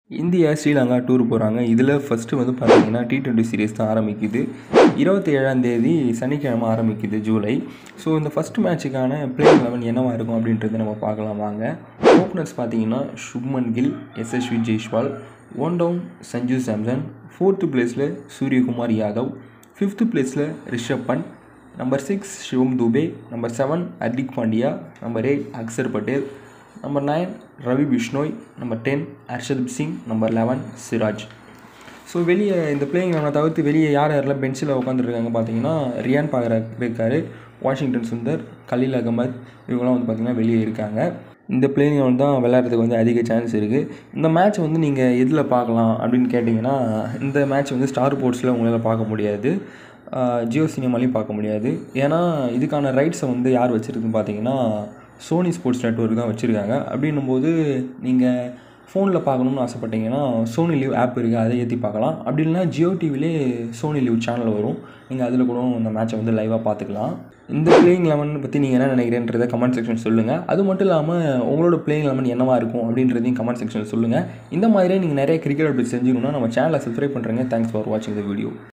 India Sri Lanka tour போகிறாங்க இதில் first வந்து பார்த்தீங்கன்னா டி டுவெண்ட்டி சீரிஸ் தான் ஆரம்பிக்குது இருபத்தி ஏழாம் தேதி சனிக்கிழமை ஆரம்பிக்குது ஜூலை ஸோ இந்த ஃபஸ்ட் மேட்ச்சுக்கான பிளேயிங் லெவன் என்னவா இருக்கும் அப்படின்றத நம்ம பார்க்கலாம் வாங்க ஓப்பனர்ஸ் பார்த்தீங்கன்னா Shubman Gill Yashasvi Jaiswal one down Sanju Samson fourth பிளேஸில் சூரியகுமார் யாதவ் ஃபிஃப்த்து பிளேஸில் Rishabh Pant number six Shivam Dube number seven Hardik Pandya number eight Axar Patel number nine Ravi Bishnoi number ten Harshdeep Singh number eleven Siraj so வெளியே இந்த பிளேயிங் லெவனை தவிர்த்து வெளியே யார் யாரெல்லாம் பெஞ்சில் உட்காந்துருக்காங்க பார்த்தீங்கன்னா ரியான் பாகரா இருக்கார் வாஷிங்டன் சுந்தர் கலீல் அகமத் இவங்களாம் வந்து பார்த்திங்கன்னா வெளியே இருக்காங்க இந்த பிளேயிங் லெவன் தான் விளையாடுறதுக்கு வந்து அதிக சான்ஸ் இருக்குது இந்த மேட்ச் வந்து நீங்கள் எதில் பார்க்கலாம் அப்படின்னு கேட்டிங்கன்னா இந்த மேட்ச் வந்து ஸ்டார் ஸ்போர்ட்ஸில் உங்களால் பார்க்க முடியாது ஜியோ சினிமாலையும் பார்க்க முடியாது ஏன்னா இதுக்கான ரைட்ஸை வந்து யார் வச்சுருக்குன்னு பார்த்தீங்கன்னா சோனி ஸ்போர்ட்ஸ் நெட்ஒர்க் தான் வச்சுருக்காங்க அப்படின்னும் போது நீங்கள் ஃபோனில் பார்க்கணுன்னு ஆசைப்பட்டீங்கன்னா சோனி லிவ் ஆப் இருக்குது அதை ஏற்றி பார்க்கலாம் அப்படி இல்லைனா ஜியோ டிவிலே சோனி லிவ் சேனல் வரும் நீங்கள் அதில் கூட இந்த மேட்சை வந்து லைவாக பார்த்துக்கலாம் இந்த பிளேயிங் லெவன் பற்றி நீங்கள் என்ன நினைக்கிறேன்றதை கமெண்ட் செக்ஷன் சொல்லுங்கள் அது மட்டும் இல்லாமல் உங்களோட பிளேயிங் லெவன் என்னவா இருக்கும் அப்படின்றதையும் கமெண்ட் செக்ஷன் சொல்லுங்கள் இந்த மாதிரியே நீங்கள் நிறைய கிரிக்கெட் அப்டேட் செஞ்சுக்கணுன்னா நம்ம சேனலை சப்ஸ்கிரைப் பண்ணுறேங்க தேங்க்ஸ் ஃபார் வாட்சிங் த வீடியோ